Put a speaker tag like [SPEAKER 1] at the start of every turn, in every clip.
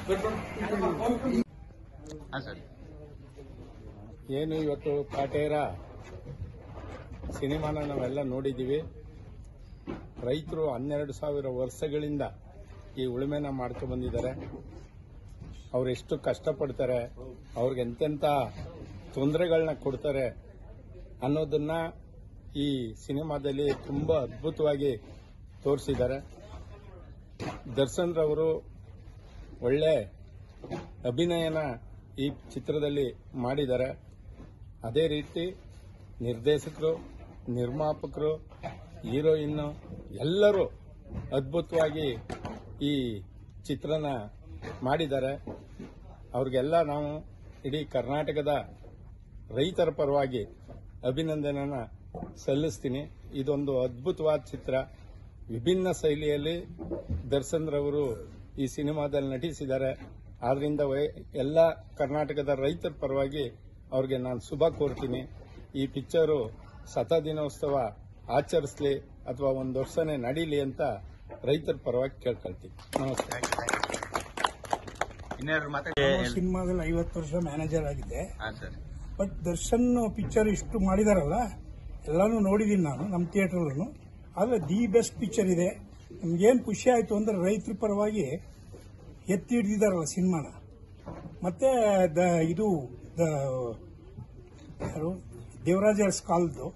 [SPEAKER 1] ಹಾಂ ಸರ್
[SPEAKER 2] ಏನು ಇವತ್ತು ಕಾಟೇರ ಸಿನಿಮಾನ ನಾವೆಲ್ಲ ನೋಡಿದ್ದೀವಿ ರೈತರು ಹನ್ನೆರಡು ಸಾವಿರ ವರ್ಷಗಳಿಂದ ಈ ಉಳುಮೆನ ಮಾಡ್ಕೊಂಡು ಬಂದಿದ್ದಾರೆ ಅವ್ರು ಎಷ್ಟು ಕಷ್ಟಪಡ್ತಾರೆ ಅವ್ರಿಗೆ ಎಂತೆಂಥ ತೊಂದರೆಗಳನ್ನ ಕೊಡ್ತಾರೆ ಅನ್ನೋದನ್ನ ಈ ಸಿನಿಮಾದಲ್ಲಿ ತುಂಬಾ ಅದ್ಭುತವಾಗಿ ತೋರಿಸಿದ್ದಾರೆ ದರ್ಶನ್ ರವರು ಒಳ್ಳೆ ಅಭಿನಯನ ಈ ಚಿತ್ರದಲ್ಲಿ ಮಾಡಿದ್ದಾರೆ ಅದೇ ರೀತಿ ನಿರ್ದೇಶಕರು ನಿರ್ಮಾಪಕರು ಹೀರೋಯಿನ್ನು ಎಲ್ಲರೂ ಅದ್ಭುತವಾಗಿ ಈ ಚಿತ್ರನ ಮಾಡಿದ್ದಾರೆ ಅವ್ರಿಗೆಲ್ಲ ನಾವು ಇಡೀ ಕರ್ನಾಟಕದ ರೈತರ ಪರವಾಗಿ ಅಭಿನಂದನೆನ ಸಲ್ಲಿಸ್ತೀನಿ ಇದೊಂದು ಅದ್ಭುತವಾದ ಚಿತ್ರ ವಿಭಿನ್ನ ಶೈಲಿಯಲ್ಲಿ ದರ್ಶನ್ ರವರು ಈ ಸಿನಿಮಾದಲ್ಲಿ ನಟಿಸಿದ್ದಾರೆ ಆದ್ರಿಂದ ವೈ- ಎಲ್ಲ ಕರ್ನಾಟಕದ ರೈತರ ಪರವಾಗಿ ಅವ್ರಿಗೆ ನಾನು ಶುಭ ಕೋರ್ತೀನಿ ಈ ಪಿಕ್ಚರು ಶತ ದಿನೋತ್ಸವ ಆಚರಿಸಲಿ ಅಥವಾ ಒಂದು ವರ್ಷನೇ ನಡೀಲಿ ಅಂತ ರೈತರ ಪರವಾಗಿ ಕೇಳ್ಕೊಳ್ತೀನಿ ನಮಸ್ಕಾರ
[SPEAKER 1] ಇನ್ಯಾರು ಮಾತಾಡಿ
[SPEAKER 3] ಸಿನಿಮಾದಲ್ಲಿ ಐವತ್ತು ವರ್ಷ ಮ್ಯಾನೇಜರ್ ಆಗಿದ್ದೆ
[SPEAKER 1] ಹಾಂ ಸರ್
[SPEAKER 3] ಬಟ್ ದರ್ಶನ್ ಪಿಕ್ಚರ್ ಇಷ್ಟು ಮಾಡಿದಾರಲ್ಲ ಎಲ್ಲಾನು ನೋಡಿದೀನಿ ನಾನು ನಮ್ಮ ಥಿಯೇಟರ್ನು ಆದ್ರೆ ದಿ ಬೆಸ್ಟ್ ಪಿಕ್ಚರ್ ಇದೆ ನಮ್ಗೇನು ಖುಷಿ ಆಯ್ತು ಅಂದ್ರೆ ರೈತರ ಪರವಾಗಿ ಎತ್ತಿ ಹಿಡಿದಿದ್ದಾರಲ್ಲ ಸಿನಿಮಾನ ಮತ್ತೆ ದ ಇದು ದ ಯಾರು ದೇವರಾಜ ಕಾಲ್ದು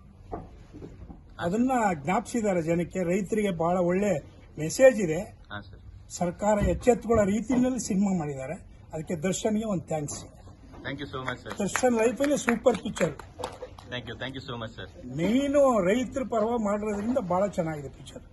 [SPEAKER 3] ಅದನ್ನ ಜ್ಞಾಪಿಸಿದ್ದಾರೆ ಜನಕ್ಕೆ ರೈತರಿಗೆ ಬಹಳ ಒಳ್ಳೆ ಮೆಸೇಜ್ ಇದೆ
[SPEAKER 1] ಹಾಂ ಸರ್
[SPEAKER 3] ಸರ್ಕಾರ ಎಚ್ಚೆತ್ತುಕೊಳ್ಳೋ ರೀತಿಯಲ್ಲಿ ಸಿನಿಮಾ ಮಾಡಿದ್ದಾರೆ ಅದಕ್ಕೆ ದರ್ಶನ್ಗೆ ಒಂದು thanks
[SPEAKER 1] thank you so much sir
[SPEAKER 3] Darshan ಲೈಫಲ್ಲಿ super picture
[SPEAKER 1] thank you thank you so much sir
[SPEAKER 3] main ರೈತರ ಪರವಾಗಿ ಮಾಡಿರೋದ್ರಿಂದ ಬಹಳ ಚೆನ್ನಾಗಿದೆ picture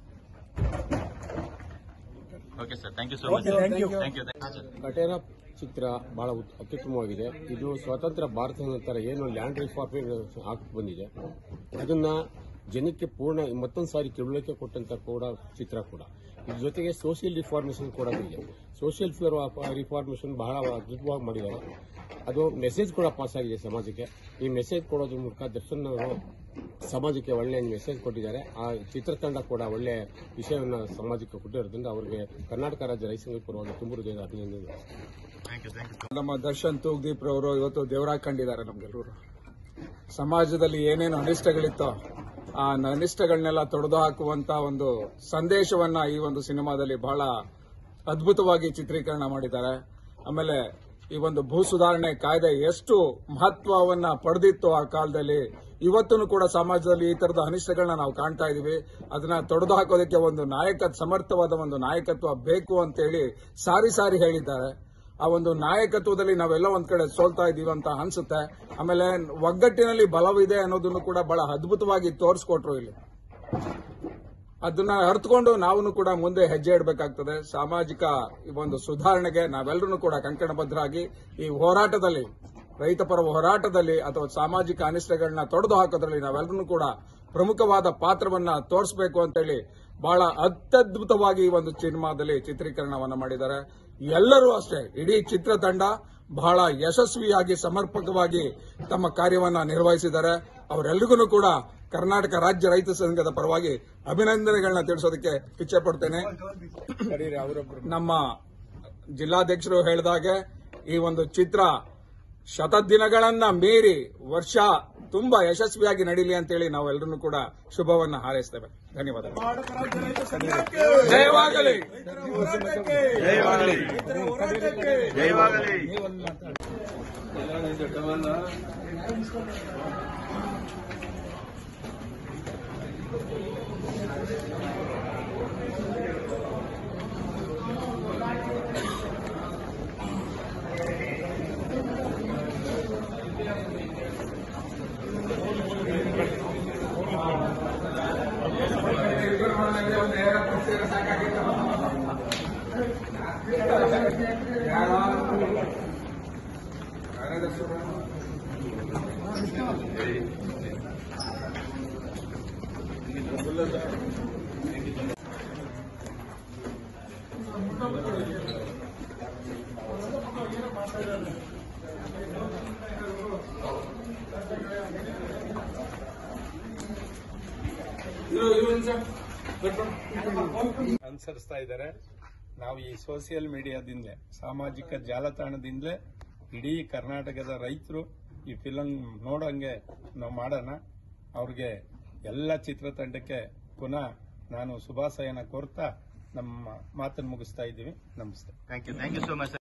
[SPEAKER 1] okay sir thank you so much
[SPEAKER 3] Okay, thank you.
[SPEAKER 1] Thank you sir
[SPEAKER 4] Kaatera ಚಿತ್ರ ಬಹಳ ಉತ್- ಅತ್ಯುತ್ತಮವಾಗಿದೆ ಇದು ಸ್ವತಂತ್ರ ಭಾರತದ ನಂತರ ಏನು ಲ್ಯಾಂಡ್ ರಿಫಾರ್ಮ್ ಆಕ್ಟ್ ಬಂದಿದೆ ಅದನ್ನ ಜನಕ್ಕೆ ಪೂರ್ಣ ಮತ್ತೊಂದು ಸಾರಿ ತಿಳುವಳಿಕೆ ಕೊಟ್ಟಂತ ಕೂಡ ಚಿತ್ರ ಕೂಡ ಇದ್ರ ಜೊತೆಗೆ ಸೋಷಿಯಲ್ ರಿಫಾರ್ಮೇಶನ್ ಕೂಡ ಇದೆ ಸೋಷಿಯಲ್ ರಿಫಾರ್ಮೇಶನ್ ಬಹಳ ಅದ್ಭುತವಾಗಿ ಮಾಡಿದ್ದಾರೆ ಅದು ಮೆಸೇಜ್ ಕೂಡ ಪಾಸ್ ಆಗಿದೆ ಸಮಾಜಕ್ಕೆ ಈ ಮೆಸೇಜ್ ಕೊಡೋದ್ರ ಮೂಲಕ ದರ್ಶನ್ ಅವರು ಸಮಾಜಕ್ಕೆ ಒಳ್ಳೆಯ ಮೆಸೇಜ್ ಕೊಟ್ಟಿದ್ದಾರೆ ಆ ಚಿತ್ರತಂಡ ಕೂಡ ಒಳ್ಳೆಯ ವಿಷಯವನ್ನು ಸಮಾಜಕ್ಕೆ ಕೊಟ್ಟಿರೋದ್ರಿಂದ ಅವರಿಗೆ ಕರ್ನಾಟಕ ರಾಜ್ಯ ರೈತ ಸಂಘದ ಪರವಾಗಿ ತುಂಬ ಹೃದಯದ ಅಭಿನಂದನೆ
[SPEAKER 1] ಥ್ಯಾಂಕ್ ಯು ಥ್ಯಾಂಕ್ ಯು
[SPEAKER 2] ನಮ್ಮ ದರ್ಶನ್ ತೂಗ್ದೀಪ್ ರವರು ಇವತ್ತು ದೇವರಾಗ್ ಕಂಡಿದ್ದಾರೆ ನಮ್ಗೆಲ್ಲರೂ ಸಮಾಜದಲ್ಲಿ ಏನೇನು ಅನಿಷ್ಟಗಳಿತ್ತೋ ಆ ಅನಿಷ್ಟಗಳನ್ನೆಲ್ಲ ತೊಡೆದು ಹಾಕುವಂತ ಒಂದು ಸಂದೇಶವನ್ನ ಈ ಒಂದು ಸಿನಿಮಾದಲ್ಲಿ ಬಹಳ ಅದ್ಭುತವಾಗಿ ಚಿತ್ರೀಕರಣ ಮಾಡಿದ್ದಾರೆ ಆಮೇಲೆ ಈ ಒಂದು ಭೂ ಸುಧಾರಣೆ ಕಾಯ್ದೆ ಎಷ್ಟು ಮಹತ್ವವನ್ನ ಪಡೆದಿತ್ತು ಆ ಕಾಲದಲ್ಲಿ ಇವತ್ತೂ ಕೂಡ ಸಮಾಜದಲ್ಲಿ ಈ ತರದ ಅನಿಷ್ಟಗಳನ್ನ ನಾವು ಕಾಣ್ತಾ ಇದೀವಿ ಅದನ್ನ ತೊಡೆದು ಹಾಕೋದಕ್ಕೆ ಒಂದು ನಾಯಕ ಸಮರ್ಥವಾದ ಒಂದು ನಾಯಕತ್ವ ಬೇಕು ಅಂತೇಳಿ ಸಾರಿ ಸಾರಿ ಹೇಳಿದ್ದಾರೆ ಆ ಒಂದು ನಾಯಕತ್ವದಲ್ಲಿ ನಾವೆಲ್ಲ ಒಂದ್ ಕಡೆ ಸೋಲ್ತಾ ಇದೀವಿ ಅಂತ ಅನ್ಸುತ್ತೆ ಆಮೇಲೆ ಒಗ್ಗಟ್ಟಿನಲ್ಲಿ ಬಲವಿದೆ ಅನ್ನೋದನ್ನು ಕೂಡ ಬಹಳ ಅದ್ಭುತವಾಗಿ ತೋರಿಸ್ಕೊಟ್ರು ಇಲ್ಲಿ ಅದನ್ನ ಅರ್ಥಕೊಂಡು ನಾವು ಕೂಡ ಮುಂದೆ ಹೆಜ್ಜೆ ಇಡಬೇಕಾಗ್ತದೆ ಸಾಮಾಜಿಕ ಈ ಒಂದು ಸುಧಾರಣೆಗೆ ನಾವೆಲ್ಲರೂ ಕೂಡ ಕಂಕಣಬದ್ಧರಾಗಿ ಈ ಹೋರಾಟದಲ್ಲಿ ರೈತ ಪರ ಹೋರಾಟದಲ್ಲಿ ಅಥವಾ ಸಾಮಾಜಿಕ ಅನಿಷ್ಟಗಳನ್ನ ತೊಡೆದು ಹಾಕೋದ್ರಲ್ಲಿ ನಾವೆಲ್ಲರೂ ಕೂಡ ಪ್ರಮುಖವಾದ ಪಾತ್ರವನ್ನ ತೋರಿಸಬೇಕು ಅಂತೇಳಿ ಬಹಳ ಅತ್ಯದ್ಭುತವಾಗಿ ಈ ಒಂದು ಸಿನಿಮಾದಲ್ಲಿ ಚಿತ್ರೀಕರಣವನ್ನ ಮಾಡಿದ್ದಾರೆ ಎಲ್ಲರೂ ಅಷ್ಟೇ ಇಡೀ ಚಿತ್ರತಂಡ ಬಹಳ ಯಶಸ್ವಿಯಾಗಿ ಸಮರ್ಪಕವಾಗಿ ತಮ್ಮ ಕಾರ್ಯವನ್ನ ನಿರ್ವಹಿಸಿದ್ದಾರೆ ಅವರೆಲ್ಲರಿಗೂ ಕೂಡ ಕರ್ನಾಟಕ ರಾಜ್ಯ ರೈತ ಸಂಘದ ಪರವಾಗಿ ಅಭಿನಂದನೆಗಳನ್ನ ತಿಳಿಸೋದಕ್ಕೆ ಇಚ್ಛೆ ಪಡ್ತೇನೆ ನಮ್ಮ ಜಿಲ್ಲಾಧ್ಯಕ್ಷರು ಹೇಳಿದಾಗೆ ಈ ಒಂದು ಚಿತ್ರ ಶತದಿನಗಳನ್ನ ಮೀರಿ ವರ್ಷ ತುಂಬಾ ಯಶಸ್ವಿಯಾಗಿ ನಡೀಲಿ ಅಂತೇಳಿ ನಾವೆಲ್ಲರೂ ಕೂಡ ಶುಭವನ್ನ ಹಾರೈಸ್ತೇವೆ ಧನ್ಯವಾದಗಳು ಜಯವಾಗಲಿ ಅನುಸರಿಸ್ತಾ ಇದ್ದಾರೆ
[SPEAKER 5] ನಾವು ಈ ಸೋಷಿಯಲ್ ಮೀಡಿಯಾದಿಂದಲೇ ಸಾಮಾಜಿಕ ಜಾಲತಾಣದಿಂದಲೇ ಇಡೀ ಕರ್ನಾಟಕದ ರೈತರು ಈ ಫಿಲಂ ನೋಡಂಗೆ ನಾವು ಮಾಡೋಣ ಅವ್ರಿಗೆ ಎಲ್ಲ ಚಿತ್ರತಂಡಕ್ಕೆ ಪುನಃ ನಾನು ಶುಭಾಶಯನ ಕೋರ್ತಾ ನಮ್ಮ ಮಾತನ್ನು ಮುಗಿಸ್ತಾ ಇದ್ದೀವಿ ನಮಸ್ತೆ
[SPEAKER 1] thank you thank you so much